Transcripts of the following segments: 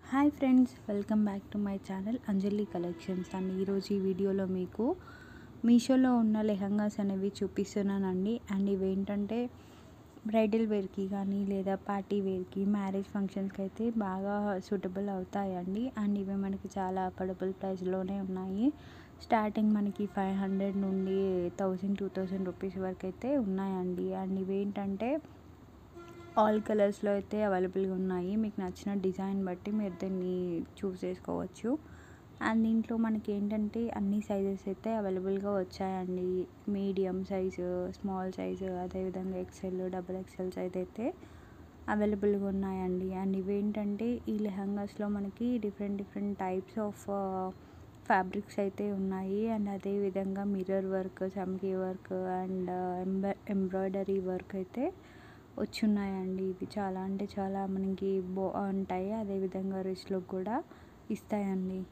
hi friends welcome back to my channel Anjali collections and ఈరోజు ఈ వీడియోలో మీకు మీషోలో ఉన్న లెహంగాస్ అనేవి చూపిస్తున్నానండి అండ్ ఇవేంటంటే బ్రైడల్ వేర్కి కానీ లేదా పార్టీ వేర్కి మ్యారేజ్ ఫంక్షన్స్కి అయితే బాగా సూటబుల్ అవుతాయండి అండ్ ఇవి మనకి చాలా అఫోర్డబుల్ ప్రైస్లోనే ఉన్నాయి స్టార్టింగ్ మనకి ఫైవ్ హండ్రెడ్ నుండి థౌజండ్ టూ థౌజండ్ రూపీస్ వరకు అయితే ఉన్నాయండి అండ్ ఇవేంటంటే ఆల్ కలర్స్లో అయితే అవైలబుల్గా ఉన్నాయి మీకు నచ్చిన డిజైన్ బట్టి మీరు దీన్ని చూస్ చేసుకోవచ్చు అండ్ దీంట్లో మనకి ఏంటంటే అన్ని సైజెస్ అయితే అవైలబుల్గా వచ్చాయండి మీడియం సైజు స్మాల్ సైజు అదేవిధంగా ఎక్సెల్ డబుల్ ఎక్సెల్ సైజ్ అయితే అవైలబుల్గా ఉన్నాయండి అండ్ ఇవేంటంటే ఈ లెహంగాస్లో మనకి different different types of fabrics అయితే ఉన్నాయి అండ్ అదేవిధంగా mirror work chamki work and embro embroidery work అయితే వచ్చున్నాయండి ఇవి చాలా అంటే చాలా మనకి బాగుంటాయి అదేవిధంగా రిచ్లో కూడా ఇస్తాయండి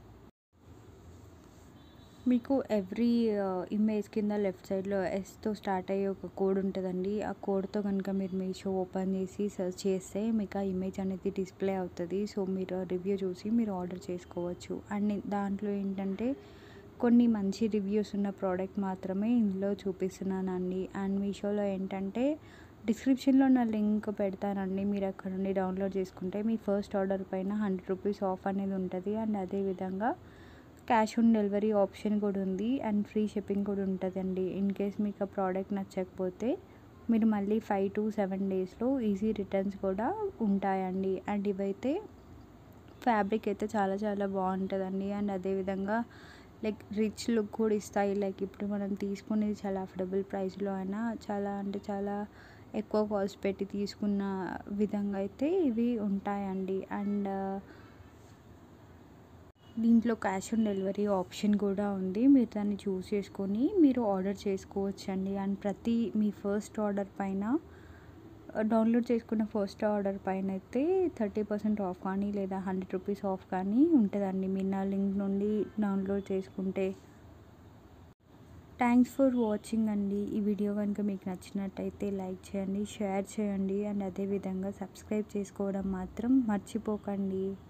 మీకు ఎవ్రీ ఇమేజ్ కింద లెఫ్ట్ సైడ్లో ఎస్తో స్టార్ట్ అయ్యే ఒక కోడ్ ఉంటుందండి ఆ కోడ్తో కనుక మీరు మీషో ఓపెన్ చేసి సెర్చ్ చేస్తే మీకు ఆ ఇమేజ్ అనేది డిస్ప్లే అవుతుంది సో మీరు రివ్యూ చూసి మీరు ఆర్డర్ చేసుకోవచ్చు అండ్ దాంట్లో ఏంటంటే కొన్ని మంచి రివ్యూస్ ఉన్న ప్రోడక్ట్ మాత్రమే ఇందులో చూపిస్తున్నానండి అండ్ మీషోలో ఏంటంటే డిస్క్రిప్షన్లో నా లింక్ పెడతానండి మీరు అక్కడ నుండి డౌన్లోడ్ చేసుకుంటే మీ ఫస్ట్ ఆర్డర్ పైన హండ్రెడ్ రూపీస్ ఆఫ్ అనేది ఉంటుంది అండ్ అదేవిధంగా క్యాష్ ఆన్ డెలివరీ ఆప్షన్ కూడా ఉంది అండ్ ఫ్రీ షిప్పింగ్ కూడా ఉంటుందండి ఇన్ కేస్ మీకు ఆ ప్రోడక్ట్ నచ్చకపోతే మీరు మళ్ళీ ఫైవ్ టు సెవెన్ డేస్లో ఈజీ రిటర్న్స్ కూడా ఉంటాయండి అండ్ ఇవైతే ఫ్యాబ్రిక్ అయితే చాలా చాలా బాగుంటుందండి అండ్ అదేవిధంగా లైక్ రిచ్ లుక్ కూడా ఇస్తాయి లైక్ ఇప్పుడు మనం తీసుకునేది చాలా అఫోర్డబుల్ ప్రైస్లో అయినా చాలా అంటే చాలా ఎక్కువ కాస్ట్ పెట్టి తీసుకున్న విధంగా అయితే ఇవి ఉంటాయండి అండ్ దీంట్లో క్యాష్ ఆన్ డెలివరీ ఆప్షన్ కూడా ఉంది మీరు దాన్ని చూస్ చేసుకొని మీరు ఆర్డర్ చేసుకోవచ్చండి అండ్ ప్రతి మీ ఫస్ట్ ఆర్డర్ పైన డౌన్లోడ్ చేసుకున్న ఫస్ట్ ఆర్డర్ పైన అయితే థర్టీ పర్సెంట్ ఆఫ్ కానీ లేదా హండ్రెడ్ రూపీస్ ఆఫ్ కానీ ఉంటుందండి మీరు నా లింక్ నుండి డౌన్లోడ్ చేసుకుంటే థ్యాంక్స్ ఫర్ వాచింగ్ అండి ఈ వీడియో కనుక మీకు నచ్చినట్టయితే లైక్ చేయండి షేర్ చేయండి అండ్ అదేవిధంగా సబ్స్క్రైబ్ చేసుకోవడం మాత్రం మర్చిపోకండి